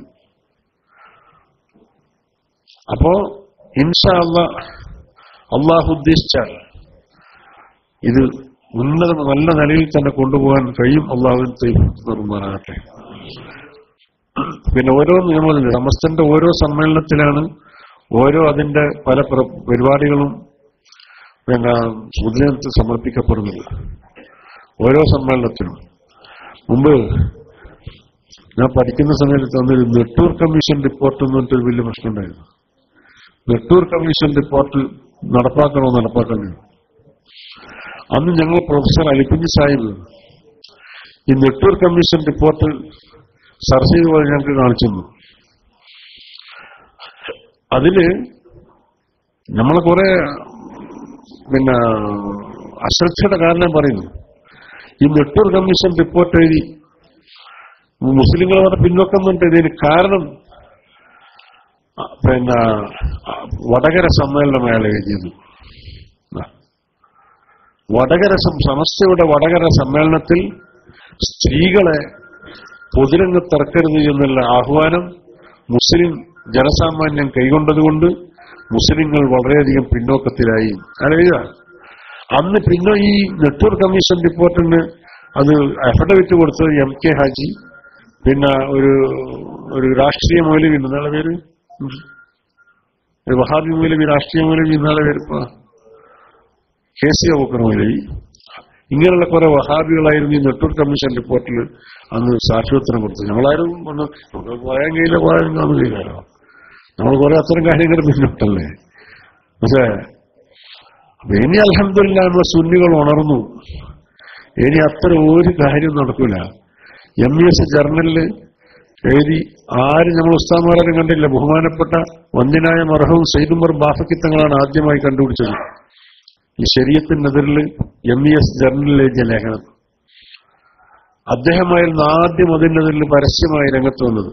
അപ്പോ ഇൻഷാ അള്ളാ അള്ളാഹു ഉദ്ദേശിച്ചാൽ ഇത് ഉന്നത നല്ല നിലയിൽ തന്നെ കൊണ്ടുപോകാൻ കഴിയും അള്ളാഹുവിൻ നിർമ്മാനാകട്ടെ പിന്നെ ഓരോ നിയമങ്ങളുണ്ട് സമസ്തന്റെ ഓരോ സമ്മേളനത്തിലാണ് ഓരോ അതിന്റെ പല പ്ര- പരിപാടികളും പിന്നെ പൊതുജനത്തിൽ സമർപ്പിക്കപ്പെടുന്നത് ഓരോ സമ്മേളനത്തിലും മുമ്പ് ഞാൻ പഠിക്കുന്ന സമയത്ത് തന്നൊരു നെട്ടൂർ കമ്മീഷൻ റിപ്പോർട്ട് എന്ന് പറഞ്ഞിട്ടൊരു വലിയ പ്രശ്നം ഉണ്ടായിരുന്നു നെട്ടൂർ കമ്മീഷൻ റിപ്പോർട്ട് നടപ്പാക്കണോ നടപ്പാക്കണോ അന്ന് ഞങ്ങൾ പ്രൊഫസർ അലിക്കുഞ്ഞ് സാഹിബ് ഈ നെട്ടൂർ കമ്മീഷൻ റിപ്പോർട്ട് ചർച്ച ചെയ്ത് പോലെ ഞങ്ങൾക്ക് കാണിച്ചു തന്നു അതില് നമ്മളെ കുറെ പിന്നെ അശ്രദ്ധയുടെ കാരണം പറയുന്നു ഈ നെട്ടൂർ കമ്മീഷൻ റിപ്പോർട്ട് എഴുതി മുസ്ലിങ്ങൾ പറഞ്ഞ പിന്നോക്കം എന്നിട്ട് ഇതിന് കാരണം ആ, പിന്നെ ആ, വടകര സമ്മേളനം അയാൾ എഴുതിയത് ആ. വടകര സം- സമസ്തയുടെ വടകര സമ്മേളനത്തിൽ സ്ത്രീകളെ പൊതുരംഗത്തിറക്കരുത് എന്നുള്ള ആഹ്വാനം മുസ്ലിം ജനസാമാന്യം കൈകൊണ്ടതുകൊണ്ട് മുസ്ലിങ്ങൾ വളരെയധികം പിന്നോക്കത്തിലായി അറിയുക അന്ന് പിന്നെ ഈ നെറ്റ്വർക്ക് കമ്മീഷൻ റിപ്പോർട്ടിന് അത് അഫിഡവിറ്റ് കൊടുത്തത് എം കെ ഹാജി പിന്നെ ഒരു ഒരു രാഷ്ട്രീയ മൗലവി ഉണ്ട് എന്നാളെ പേര് ഒരു വഹാബി മൗലവി രാഷ്ട്രീയ മൗലവി എന്നാളെ പേര് ഇപ്പൊ കെ സി അബൂക്കർ മൗലവി ഇങ്ങനെയുള്ള കുറെ വഹാബികളായിരുന്നു ഈ നെറ്റ്വർക്ക് കമ്മീഷൻ റിപ്പോർട്ടിൽ അന്ന് സാക്ഷ്യത്വം കൊടുത്തത് ഞങ്ങളാരും ഒന്ന് നമുക്ക് പോയാൻ കഴിയില്ല പോയാലും കാണും കഴിയില്ലല്ലോ നമ്മൾ കുറെ അത്തരം കാര്യങ്ങൾ പിന്നോട്ടല്ലേ പക്ഷേ അപ്പൊ ഇനി അലഹമില്ല നമ്മുടെ സുന്നികൾ ഉണർന്നു ഇനി അത്ര ഒരു കാര്യം നടക്കൂല എം ഇ എസ് ജർണലില് എഴുതി ആരും നമ്മൾ ഉസ്താമാരും കണ്ടില്ല ബഹുമാനപ്പെട്ട വന്യനായ മർഹവും സെയ്ദുമർ ബാഫക്കിത്തങ്ങളാണ് ആദ്യമായി കണ്ടുപിടിച്ചത് ഈ ശരീരത്തിനെതിരിൽ എം ഇ എസ് ജർണലിൽ എഴുതിയ ലേഖനം അദ്ദേഹമായിരുന്നു ആദ്യം അതിനെതിരിൽ പരസ്യമായി രംഗത്ത് വന്നത്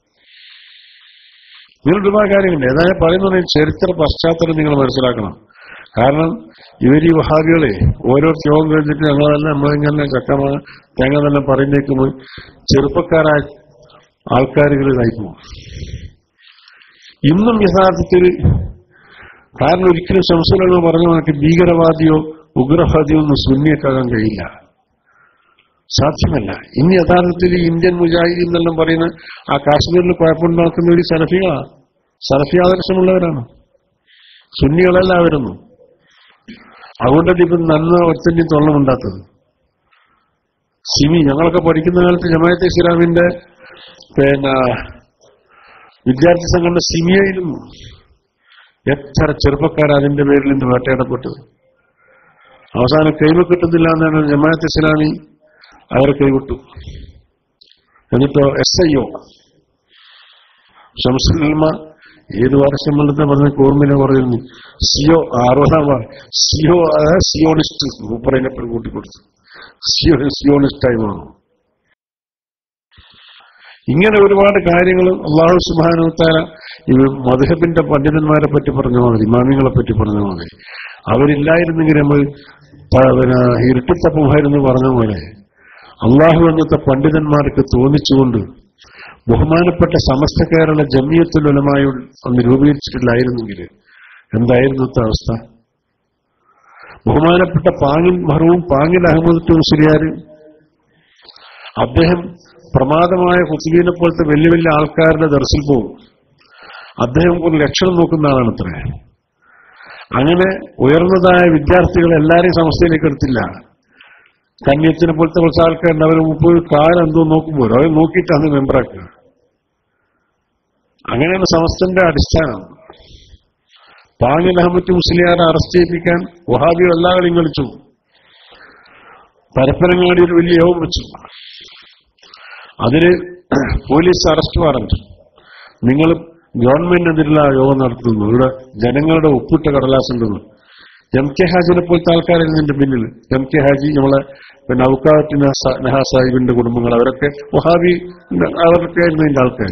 നിങ്ങൾ ഒരുപാട് കാര്യങ്ങളുണ്ട് ഏതായാലും പറയുന്നത് ചരിത്ര പശ്ചാത്തലം നിങ്ങൾ മനസ്സിലാക്കണം കാരണം ഇവർ ഈ വഹാബികളെ ഓരോ യോഗം കഴിഞ്ഞിട്ട് ഞങ്ങളെല്ലാം നമ്മളിങ്ങനെ ചക്കമ തേങ്ങ എന്നെല്ലാം പറയുന്നേക്കുമ്പോൾ ചെറുപ്പക്കാരായ ആൾക്കാരുകൾ ഇതായിപ്പോവും ഇന്നും യഥാർത്ഥത്തിൽ കാരണം ഒരിക്കലും ശംസുലെന്ന് പറഞ്ഞ കണക്ക് ഭീകരവാദിയോ ഉഗ്രവാദിയോ ഒന്നും സുന്നിയക്കാകാൻ കഴിയില്ല സാധ്യമല്ല ഇനി യഥാർത്ഥത്തിൽ ഈ ഇന്ത്യൻ മുജാഹിദീൻ എന്നെല്ലാം പറയുന്ന ആ കാശ്മീരിൽ കുഴപ്പമുണ്ടാക്കുന്ന ഒരു സലഫികളാ സലഫി ആദർശമുള്ളവരാണ് സുന്നികളെല്ലാവരുന്നു അതുകൊണ്ടല്ലേ ഇപ്പം നന്ന ഒറ്റഞ്ഞി തൊള്ളമുണ്ടാത്തത് സിമി ഞങ്ങളൊക്കെ പഠിക്കുന്ന കാലത്ത് ജമാഅത്തെ ഇസ്ലാമിന്റെ പിന്നെ വിദ്യാർത്ഥി സംഘടന സിമിയായിരുന്നു എത്ര ചെറുപ്പക്കാർ അതിന്റെ പേരിൽ ഇന്ന് വേട്ടയാടപ്പെട്ടത് അവസാനം കൈവ കിട്ടുന്നില്ല എന്നാണ് ജമാഅത്ത് ഇസ്ലാമി അവർ കൈവിട്ടു എന്നിട്ടോ എസ് ഐ ഒ ഷംസുൽമ ഏത് വർഷം മുന്നത്തെ പറഞ്ഞ ഓർമ്മയിലെ പറയുന്നു സിയോ അറുപതാം വാ- സിയോ അതായത് സിയോണിസ്റ്റ് മൂപ്പറതിനെപ്പോഴും കൂട്ടിക്കൊടുത്തു സിയോ സിയോണിസ്റ്റായി മാറും ഇങ്ങനെ ഒരുപാട് കാര്യങ്ങൾ അള്ളാഹു സുബാനുത്താര ഈ മധുഹബിന്റെ പണ്ഡിതന്മാരെ പറ്റി പറഞ്ഞ മാതിരി ഇമാമിങ്ങളെ പറ്റി പറഞ്ഞ മാതിരി അവരില്ലായിരുന്നെങ്കിൽ നമ്മൾ പ- പിന്നെ ഇരുട്ടിത്തപ്പമായിരുന്നു പറഞ്ഞ പോലെ അള്ളാഹു എന്നത്തെ പണ്ഡിതന്മാർക്ക് തോന്നിച്ചുകൊണ്ട് ബഹുമാനപ്പെട്ട സമസ്ത കേരള ജമിയത്തുലമായി അന്ന് രൂപീകരിച്ചിട്ടില്ലായിരുന്നെങ്കിൽ എന്തായിരുന്നു ഇന്നത്തെ അവസ്ഥ ബഹുമാനപ്പെട്ട പാങ്ങിൽ മഹറവും പാങ്ങിൽ അഹമ്മദ് മുസ്ലിയാര് അദ്ദേഹം പ്രമാദമായ ഹുസീനെ പോലത്തെ വലിയ വലിയ ആൾക്കാരുടെ ദർശിൽ പോകും അദ്ദേഹം ഒരു ലക്ഷണം നോക്കുന്ന ആളാണ് അത്ര അങ്ങനെ ഉയർന്നതായ വിദ്യാർത്ഥികൾ എല്ലാരെയും സമസ്തയിലേക്ക് എടുത്തില്ല കന്യത്തിനെ പോലത്തെ കുറച്ച് ആൾക്കാരുണ്ട് അവർ മുപ്പത് കാലം എന്തോ നോക്കുമ്പോൾ അവർ നോക്കിയിട്ടാണ് മെമ്പറാക്കുക അങ്ങനെയാണ് സമസ്തന്റെ അടിസ്ഥാനം പാങ്ങിൽ അഹമ്മദ് മുസ്ലിയാരെ അറസ്റ്റ് ചെയ്യിപ്പിക്കാൻ വഹാബി എല്ലാ കളിയും കളിച്ചു പരപ്പനങ്ങാടിയിൽ വലിയ യോഗം വെച്ചു അതിന് പോലീസ് അറസ്റ്റ് വാറന്റ് നിങ്ങൾ ഗവൺമെന്റിനെതിരുള്ള യോഗം നടത്തുന്നു ഇവിടെ ജനങ്ങളുടെ ഒപ്പിട്ട കടലാസുണ്ടെന്ന് എം കെ ഹാജിനെ പോലത്തെ ആൾക്കാരായിരുന്നു ഇതിന്റെ പിന്നിൽ എം കെ ഹാജി നമ്മളെ പിന്നെ ഔക്കാറ്റ് നഹാ സാഹിബിന്റെ കുടുംബങ്ങൾ അവരൊക്കെ വഹാബി അവരൊക്കെ ആയിരുന്നു ഇതിന്റെ ആൾക്കാർ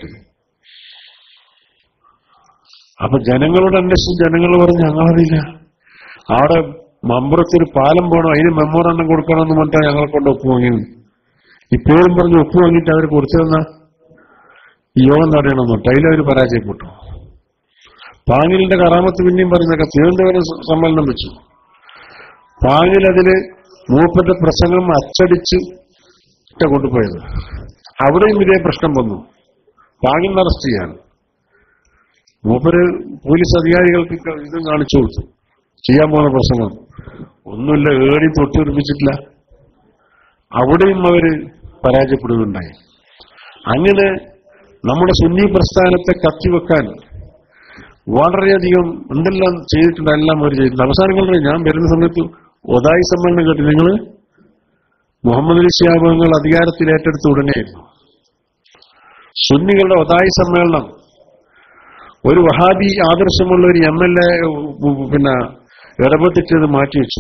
അപ്പൊ ജനങ്ങളോട് അന്വേഷിച്ച് ജനങ്ങൾ പറഞ്ഞു ഞങ്ങളറിയില്ല അവിടെ മമ്പുറത്തൊരു പാലം പോകണം അതിന് മെമ്മോറണ്ടം കൊടുക്കണമെന്ന് പറഞ്ഞാൽ ഞങ്ങളെ കൊണ്ട് ഒപ്പ് വാങ്ങിയത് ഇപ്പോഴും പറഞ്ഞ് ഒപ്പ് വാങ്ങിയിട്ട് അവർ കൊടുത്തു തന്ന ഈ യോഗം തടയണമെന്ന് ടൈലർ പരാജയപ്പെട്ടു പാങ്ങിലിന്റെ കറാമത്ത് പിന്നെയും പറഞ്ഞൊക്കെ തിരുവനന്തപുരം സ- സമ്മേളനം വെച്ചു പാങ്ങിൽ അതില് മൂപ്പന്റെ പ്രസംഗം അച്ചടിച്ച് ഇട്ട കൊണ്ടുപോയത് അവിടെയും ഇതേ പ്രശ്നം വന്നു പാങ്ങിൽ അറസ്റ്റ് ചെയ്യാൻ മൂപ്പര് പോലീസ് അധികാരികൾക്ക് ക- ഇത് കാണിച്ചു കൊടുത്തു ചെയ്യാൻ പോകുന്ന പ്രസംഗം ഒന്നുമില്ല ഏടി തൊട്ടുപിടിപ്പിച്ചിട്ടില്ല അവിടെയും അവര് പരാജയപ്പെടുകയുണ്ടായി അങ്ങനെ നമ്മുടെ സുന്നി പ്രസ്ഥാനത്തെ കത്തിവെക്കാൻ വളരെയധികം എന്തെല്ലാം ചെയ്തിട്ടുണ്ട് എല്ലാം അവർ ചെയ്തിട്ടുണ്ട് അവസാനങ്ങളിൽ ഞാൻ വരുന്ന സമയത്ത് ഒതായി സമ്മേളനം കേട്ടു നിങ്ങൾ മുഹമ്മദ് അലി ശിയാബങ്ങൾ അധികാരത്തിൽ ഏറ്റെടുത്ത ഉടനെയായിരുന്നു സുന്നികളുടെ ഒതായി സമ്മേളനം ഒരു വഹാബി ആദർശമുള്ള ഒരു എം എൽ എ പിന്നെ ഇടപെട്ടിട്ടത് മാറ്റിവെച്ചു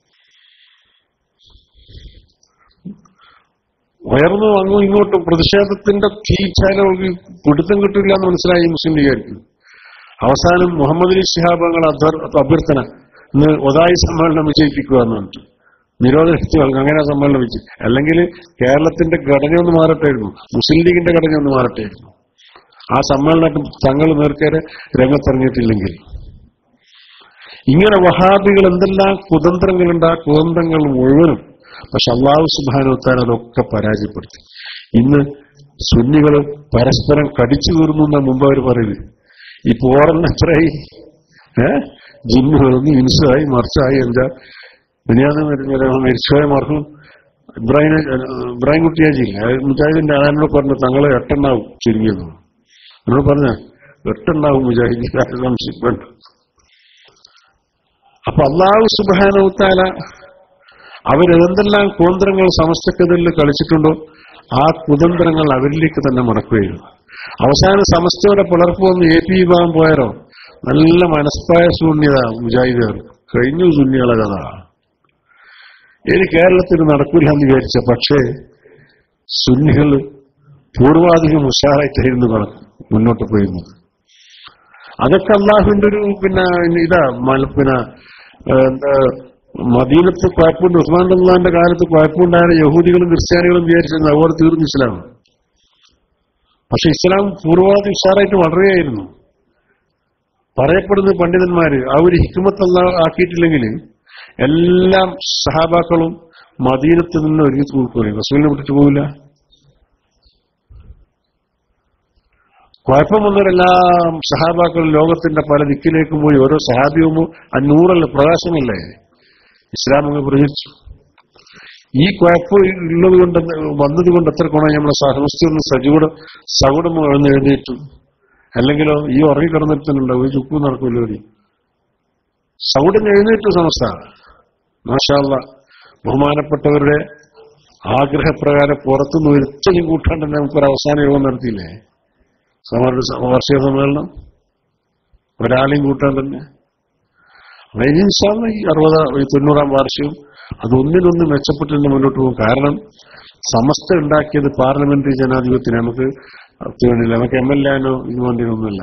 ഉയർന്നു അങ്ങും ഇങ്ങോട്ടും പ്രതിഷേധത്തിന്റെ തീച്ചാലവർക്ക് പിടുത്തം കിട്ടില്ല എന്ന് മനസ്സിലായി മുസ്ലിം ലീഗാർക്ക് അവസാനം മുഹമ്മദ് അലി ശിഹാബ് തങ്ങൾ അഭ്യർത്ഥന ഇന്ന് ഒതായി സമ്മേളനം വിജയിപ്പിക്കുക എന്ന് പറഞ്ഞിട്ട് നിരോധനത്തിൽ അങ്ങനെ സമ്മേളനം വെച്ച് അല്ലെങ്കിൽ കേരളത്തിന്റെ ഘടന ഒന്ന് മാറട്ടായിരുന്നു മുസ്ലിം ലീഗിന്റെ ഘടന ഒന്ന് മാറട്ടായിരുന്നു ആ സമ്മേളനം തങ്ങൾ നേർക്കേറെ രംഗത്തിറങ്ങിയിട്ടില്ലെങ്കിൽ ഇങ്ങനെ വഹാബികൾ എന്തെല്ലാം കുതന്ത്രങ്ങളുണ്ട് ആ കുതന്ത്രങ്ങൾ മുഴുവനും പക്ഷെ അള്ളാഹു സുബാനുത്താൻ അതൊക്കെ പരാജയപ്പെടുത്തി ഇന്ന് സുന്നികൾ പരസ്പരം കടിച്ചു കീറുന്നു എന്നാ മുമ്പ് അവർ പറയുന്നത് ഈ പോറന്ന് എത്രയായി ഏ ജിന്ന് വളർന്നു ഇൻസായി മറിച്ചായി എന്താ ഇനിയാന്ന് മരിച്ചുപോയ മർഹും ഇബ്രാഹിം ഇബ്രാഹിം കുട്ടിയാജില്ല മുജാഹിദിന്റെ ആനോട് പറഞ്ഞു തങ്ങളെ എട്ടെണ്ണാവും ചുരുങ്ങിയത് എന്നോട് പറഞ്ഞ എട്ടുണ്ടാവും മുജാഹിദ് സംശയിപ്പുണ്ട് അപ്പൊ അള്ളാഹു സുബാനവുത്താല അവരെന്തെല്ലാം കുതന്ത്രങ്ങൾ സമസ്തക്കെതിരിൽ കളിച്ചിട്ടുണ്ടോ ആ കുതന്ത്രങ്ങൾ അവരിലേക്ക് തന്നെ മടക്കുകയുള്ളൂ അവസാനം സമസ്തയുടെ പുലർപ്പ് വന്ന് എ പി വിഭാഗം പോയാലോ നല്ല മനസ്പായ ശൂന്യത മുജാഹിദുകാർ കഴിഞ്ഞു ശൂന്യകളെ കഥ ഇനി കേരളത്തിൽ നടക്കില്ല എന്ന് വിചാരിച്ച പക്ഷേ സുന്നികൾ പൂർവാധികം ഉഷാറായിട്ടായിരുന്നു കണക്ക് മുന്നോട്ട് പോയിരുന്നത് അതൊക്കെ അള്ളാഹുവിന്റെ ഒരു പിന്നെ ഇതാ മല- പിന്നെ ഏഹ്, എന്താ, മദീനത്ത് കുഴപ്പമുണ്ട് ഉസ്മാൻ അള്ളാന്റെ കാലത്ത് കുഴപ്പമുണ്ടായ യഹൂദികളും ക്രിസ്ത്യാനികളും വിചാരിച്ചിരുന്നു അവർ തീർന്നു ഇസ്ലാം പക്ഷെ ഇസ്ലാം പൂർവാധി ഉഷാറായിട്ട് വളരുകയായിരുന്നു പറയപ്പെടുന്ന പണ്ഡിതന്മാര് ആ ഒരു ഹിക്കുമത്ത് അള്ളാഹ് ആക്കിയിട്ടില്ലെങ്കിൽ എല്ലാം സഹാബാക്കളും മദീനത്ത് നിന്ന് ഒരുങ്ങി കൊടുക്കുകയും റസൂലിനെ വിട്ടിട്ട് പോകില്ല കുഴപ്പം വന്നവരെല്ലാം സഹാബാക്കൾ ലോകത്തിന്റെ പല ദിക്കിലേക്കും പോയി ഓരോ സഹാബിയുമോ ആ നൂറല്ല പ്രകാശമല്ലേ ഇസ്ലാം അങ്ങ് പ്രചരിച്ചു ഈ കുഴപ്പം ഉള്ളത് കൊണ്ട് വന്നത് കൊണ്ട് എത്ര ഗുണം നമ്മളെ സഹമസ്തി ഒന്ന് സജീവം സകുടം എഴുന്ന് എഴുന്നേറ്റു അല്ലെങ്കിലോ ഈ ഉറങ്ങിക്കിടന്നിട്ടുണ്ടോ ഒരു ചുക്കും നടക്കൂല്ലോ ഒരു സൗടം എഴുന്നേറ്റു സമസ്ത മാഷാല്ല ബഹുമാനപ്പെട്ടവരുടെ ആഗ്രഹപ്രകാരം പുറത്തുനിന്ന് ഒരിക്കലും കൂട്ടാണ്ട് തന്നെ നമുക്കൊരു അവസാന യോഗം നടത്തിയില്ലേ സമര വാർഷിക സമ്മേളനം ഒരാളെയും കൂട്ടാൻ തന്നെ ഇൻഷാല്ല ഈ അറുപത് ഈ തൊണ്ണൂറാം വാർഷികം അത് ഒന്നിനൊന്ന് മെച്ചപ്പെട്ട് തന്നെ മുന്നോട്ട് പോകും കാരണം സമസ്ത ഉണ്ടാക്കിയത് പാർലമെന്ററി ജനാധിപത്യത്തിന് നമുക്ക് വേണ്ടിയില്ല നമുക്ക് എം എൽ എനോ ഇത് വേണ്ടിയൊന്നുമില്ല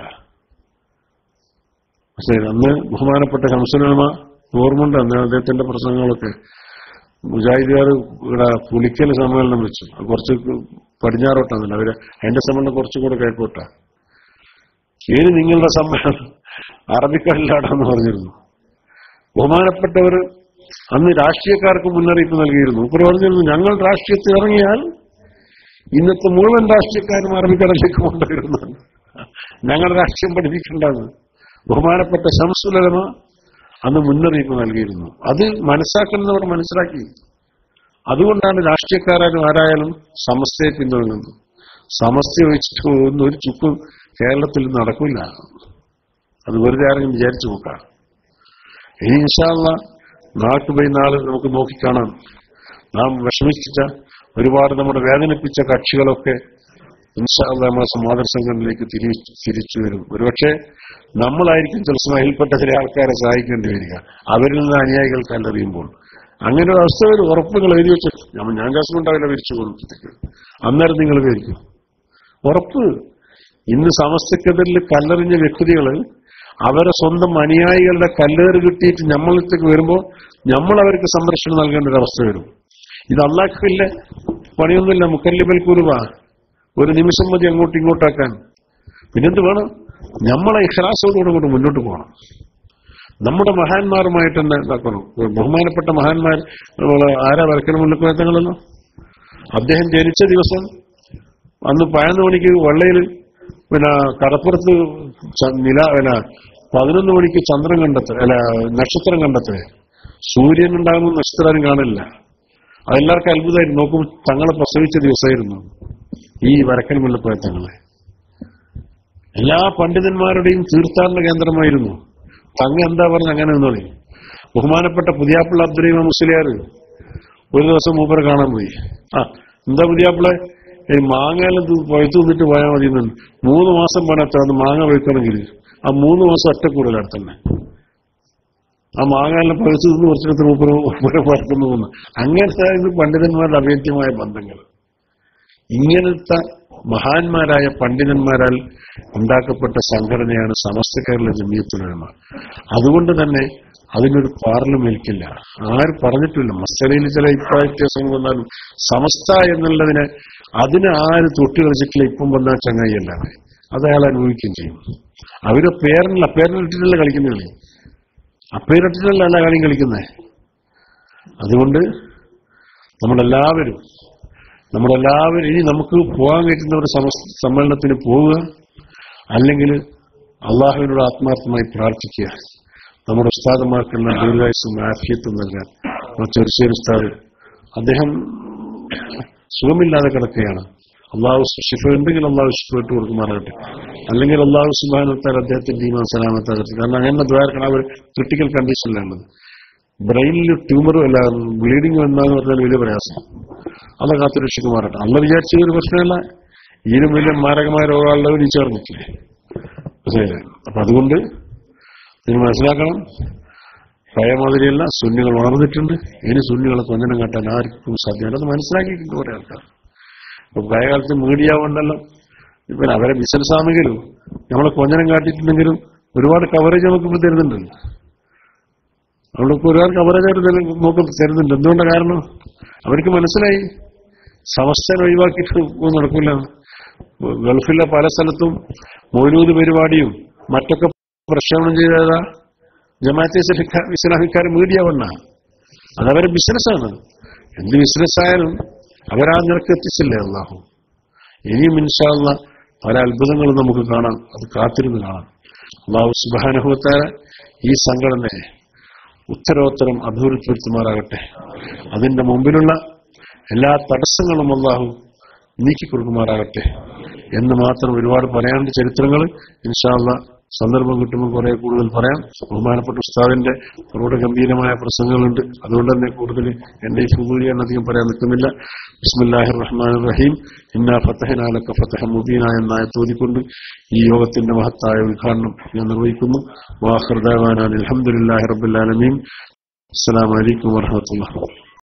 പക്ഷേ അന്ന് ബഹുമാനപ്പെട്ട ശംസുലമ ഓർമ്മയുണ്ട് അന്ന് അദ്ദേഹത്തിന്റെ പ്രസംഗങ്ങളൊക്കെ മുജാഹിദുകാർ ഇവിടെ പുലിക്കൽ സമ്മേളനം വെച്ചു അത് കുറച്ച് പടിഞ്ഞാറോട്ടാണ് അവര് അതിന്റെ സമ്മേളനം കുറച്ചും കൂടെ കിഴക്കോട്ടാ ഇനി നിങ്ങളുടെ സമ്മേളനം അറബിക്കടലാടാന്ന് പറഞ്ഞിരുന്നു ബഹുമാനപ്പെട്ടവർ അന്ന് രാഷ്ട്രീയക്കാർക്ക് മുന്നറിയിപ്പ് നൽകിയിരുന്നു ഇപ്പൊ പറഞ്ഞിരുന്നു ഞങ്ങൾ രാഷ്ട്രീയത്തിൽ ഇറങ്ങിയാൽ ഇന്നത്തെ മുഴുവൻ രാഷ്ട്രീയക്കാരും അറബിക്കടലിലേക്ക് കൊണ്ടുവരുന്നു ഞങ്ങൾ രാഷ്ട്രീയം പഠിപ്പിക്കേണ്ടത് ബഹുമാനപ്പെട്ട ശംസുലമ അന്ന് മുന്നറിയിപ്പ് നൽകിയിരുന്നു അത് മനസ്സാക്കുന്നവർ മനസ്സിലാക്കി അതുകൊണ്ടാണ് രാഷ്ട്രീയക്കാരും ആരായാലും സമസ്തയെ പിന്തുടരുന്നത് സമസ്ത ഒഴിച്ചിട്ട് ഒന്നും ഒരു ചുക്കും കേരളത്തിൽ നടക്കില്ല അത് വെറുതെ ആരെങ്കിലും വിചാരിച്ചു നോക്കാം ഇനി ഇൻഷാല്ല നാട്ടുപോയി നാളെ നമുക്ക് നോക്കിക്കാണാം നാം വിഷമിച്ച ഒരുപാട് നമ്മുടെ വേദനിപ്പിച്ച കക്ഷികളൊക്കെ ഇൻഷാല്ല നമ്മുടെ സമാധാന സംഘടനയിലേക്ക് തിരി തിരിച്ചു വരും ഒരുപക്ഷെ നമ്മളായിരിക്കും ചില സമയത്തിൽപ്പെട്ട ചില ആൾക്കാരെ സഹായിക്കേണ്ടി വരിക അവരിൽ നിന്ന് അനുയായികൾ കല്ലെറിയുമ്പോൾ അങ്ങനെ ഒരു അവസ്ഥ വരും ഉറപ്പുകൾ എഴുതി വെച്ചു ഞാൻ ഞാൻ കാശ് ഉണ്ടാവില്ല വിരിച്ചു കൊടുത്തിട്ട് അന്നേരം നിങ്ങൾ വിചാരിക്കും ഉറപ്പ് ഇന്ന് സമസ്തക്കെതിരിൽ കല്ലെറിഞ്ഞ വ്യക്തികൾ അവരെ സ്വന്തം അനുയായികളുടെ കല്ലേറ് കിട്ടിയിട്ട് നമ്മളത്തേക്ക് വരുമ്പോൾ നമ്മൾ അവർക്ക് സംരക്ഷണം നൽകേണ്ട ഒരു അവസ്ഥ വരും ഇത് അള്ളാഹ്ക്കില്ല പണിയൊന്നുമില്ല മുക്കല്ലിബൽ കുരുവ ഒരു നിമിഷം മതി അങ്ങോട്ടും ഇങ്ങോട്ടാക്കാൻ പിന്നെന്ത് വേണം നമ്മളെ ഇഹ്ലാസോടുകൂടെ കൊണ്ട് മുന്നോട്ട് പോകണം നമ്മുടെ മഹാന്മാരുമായിട്ട് തന്നെ ഇതാക്കണം ബഹുമാനപ്പെട്ട മഹാന്മാർ നമ്മള് ആരാ വരക്കണ മുല്ലക്കുവത്തങ്ങളല്ലോ അദ്ദേഹം ജനിച്ച ദിവസം അന്ന് പതിനൊന്ന് മണിക്ക് വള്ളയിൽ പിന്നെ കടപ്പുറത്ത് ച- നില പിന്നെ പതിനൊന്ന് മണിക്ക് ചന്ദ്രൻ കണ്ടെത്ത അല്ല നക്ഷത്രം കണ്ടെത്തേ സൂര്യൻ ഉണ്ടാകുന്ന നക്ഷത്രം കാണില്ല അതെല്ലാവർക്കും അത്ഭുതമായിരുന്നു നോക്കും തങ്ങളെ പ്രസവിച്ച ദിവസമായിരുന്നു ഈ വരക്കൻ മുല്ലപ്പോയ തങ്ങളെ എല്ലാ പണ്ഡിതന്മാരുടെയും തീർത്ഥാടന കേന്ദ്രമായിരുന്നു തങ്ങ എന്താ പറഞ്ഞ അങ്ങനെ നിന്നോളി ബഹുമാനപ്പെട്ട പുതിയാപ്പിള്ള അബ്ദുറഹിമ മുസ്ലിയാർ ഒരു ദിവസം മൂപ്പരെ കാണാൻ പോയി ആ എന്താ പുതിയാപ്പിളെ ഈ മാങ്ങയെല്ലാം പഴുത്തു നിന്നിട്ട് പോയാൽ മതി എന്നു മൂന്ന് മാസം പോണത്ര അത് മാങ്ങ വയ്ക്കണമെങ്കിൽ ആ മൂന്ന് മാസം ഒറ്റക്കൂടല തന്നെ ആ മാങ്ങയെല്ലാം പഴുത്തു നിന്ന് കുറച്ചെടുത്ത് മൂപ്പര് മൂപ്പരെ പഴക്കുന്നു പോകുന്നു അങ്ങനത്തെ ഇത് പണ്ഡിതന്മാരുടെ അഭേദ്യമായ ബന്ധങ്ങൾ ഇങ്ങനത്തെ മഹാന്മാരായ പണ്ഡിതന്മാരാൽ ഉണ്ടാക്കപ്പെട്ട സംഘടനയാണ് സമസ്ത കേരള ജമീയത്തുലമ അതുകൊണ്ട് തന്നെ അതിനൊരു പാർലമെന്റില്ല ആര് പറഞ്ഞിട്ടില്ല മസ്തലയിൽ ചില അഭിപ്രായ വ്യത്യാസങ്ങൾ വന്നാലും സമസ്ത എന്നുള്ളതിന് അതിന് ആര് തൊട്ട് കളിച്ചിട്ടില്ല ഇപ്പം വന്ന ചങ്ങായിയല്ലാതെ അത് അയാൾ അനുഭവിക്കുകയും ചെയ്യും അവര് പേരനല്ല പേരനിട്ടിട്ടല്ല കളിക്കുന്ന കളി അപ്പേരിട്ടിട്ടല്ല അല്ല കളി കളിക്കുന്നത് അതുകൊണ്ട് നമ്മളെല്ലാവരും നമ്മളെല്ലാവരും ഇനി നമുക്ക് പോകാൻ കഴിയുന്ന ഒരു സമസ് സമ്മേളനത്തിന് പോവുക അല്ലെങ്കിൽ അള്ളാഹുവിനോട് ആത്മാർത്ഥമായി പ്രാർത്ഥിക്കുക നമ്മുടെ ഉസ്താദന്മാർക്കെല്ലാം ദീർഘായുസും ആഫിയത്തും നൽകാൻ ചെറുശ്ശേരി ഉസ്താദ് അദ്ദേഹം സുഖമില്ലാതെ കിടക്കുകയാണ് അള്ളാഹു ഷിഫ ഉണ്ടെങ്കിൽ അള്ളാഹു ഷിഫ ഇട്ട് കൊടുക്കുമാറാകട്ടെ അല്ലെങ്കിൽ അള്ളാഹു സുബാനത്താൽ അദ്ദേഹത്തിന്റെ ഈമാൻ സലാമത്താകട്ടെ കാരണം അങ്ങനെ ദ്വാരക്കണം അവർ ക്രിട്ടിക്കൽ കണ്ടീഷനിലാണത് ബ്രെയിനിൽ ട്യൂമർ അല്ല ബ്ലീഡിങ് വന്നാന്ന് പറഞ്ഞാൽ വലിയ പ്രയാസം അത് കാത്തുരക്ഷിക്കുമാറാട്ടെ അള്ള വിചാരിച്ചത് ഒരു പ്രശ്നമല്ല ഇതിനും വലിയ മാരകമായ രോഗമുള്ളവർ ഈ ചേർന്നിട്ടില്ലേ മനസ്സിലായില്ലേ അപ്പൊ അതുകൊണ്ട് നിങ്ങൾ മനസ്സിലാക്കണം പഴയ മാതിരിയല്ല സുന്നികൾ വളർന്നിട്ടുണ്ട് ഇനി സുന്നികളെ കൊഞ്ഞനം കാട്ടാൻ ആർക്കും സാധ്യമല്ല അത് മനസ്സിലാക്കിയിട്ടുണ്ട് കുറെ ആൾക്കാർ ഇപ്പൊ പഴയ കാലത്ത് മീഡിയ കൊണ്ടല്ലോ ഇപ്പൊ അവരെ ബിസിനസ് ആണെങ്കിലും നമ്മളെ കൊഞ്ഞനം കാട്ടിയിട്ടുണ്ടെങ്കിലും ഒരുപാട് കവറേജ് നമുക്ക് ഇപ്പൊ തരുന്നുണ്ട് അവർക്ക് ഒരുപാട് കവറേജ് അവർ നോക്കും തരുന്നുണ്ട് എന്തുകൊണ്ടാണ് കാരണം അവർക്ക് മനസ്സിലായി സമസ്തനെ ഒഴിവാക്കിയിട്ട് ഒന്നും നടക്കില്ല ഗൾഫിലെ പല സ്ഥലത്തും മൗലൂദ് പരിപാടിയും മറ്റൊക്കെ പ്രക്ഷേപണം ചെയ്തതാ ജമാഅത്തെ ഇസ്ലാ- ഇസ്ലാമിക്കാർ മീഡിയ കൊണ്ടാ അതവരെ ബിസിനസ്സാണ് എന്ത് ബിസിനസ്സായാലും അവരാ നിരക്ക് എത്തിച്ചില്ലേ അള്ളാഹു ഇനിയും ഇൻഷാല്ല പല അത്ഭുതങ്ങളും നമുക്ക് കാണാം അത് കാത്തിരുന്ന് കാണാം അള്ളാഹു സുബാനുഭവത്താര ഈ സംഘടനയെ ഉത്തരോത്തരം അഭിവൃദ്ധിപ്പെടുത്തുമാറാകട്ടെ അതിന്റെ മുമ്പിലുള്ള എല്ലാ തടസ്സങ്ങളും അള്ളാഹു നീക്കിക്കൊടുക്കുമാറാകട്ടെ എന്ന് മാത്രം ഒരുപാട് പറയാണ്ട് ചരിത്രങ്ങൾ ഇൻഷാല്ല സന്ദർഭം കിട്ടുമ്പോൾ കുറെ കൂടുതൽ പറയാം ബഹുമാനപ്പെട്ട ഉസ്താദിന്റെ പ്രൗഢ ഗംഭീരമായ പ്രസംഗങ്ങളുണ്ട് അതുകൊണ്ട് തന്നെ കൂടുതൽ എന്റെ ഈ ഫുബൂലിയാണ് അധികം പറയാൻ നിൽക്കുന്നില്ല ബിസ്മില്ലാഹി റഹ്മാൻ റഹീം ഇന്നാ ഫത്തഹനാലൊക്കെ ഫത്തഹ മുബീന എന്നായ തോതിക്കൊണ്ട് ഈ യോഗത്തിന്റെ മഹത്തായ ഉദ്ഘാടനം ഞാൻ നിർവഹിക്കുന്നു വാഹർദാൻ അലഹമുല്ലാഹി റബ്ബുലാലമീൻ അസ്സലാമലൈക്കും വാഹമത്തുള്ള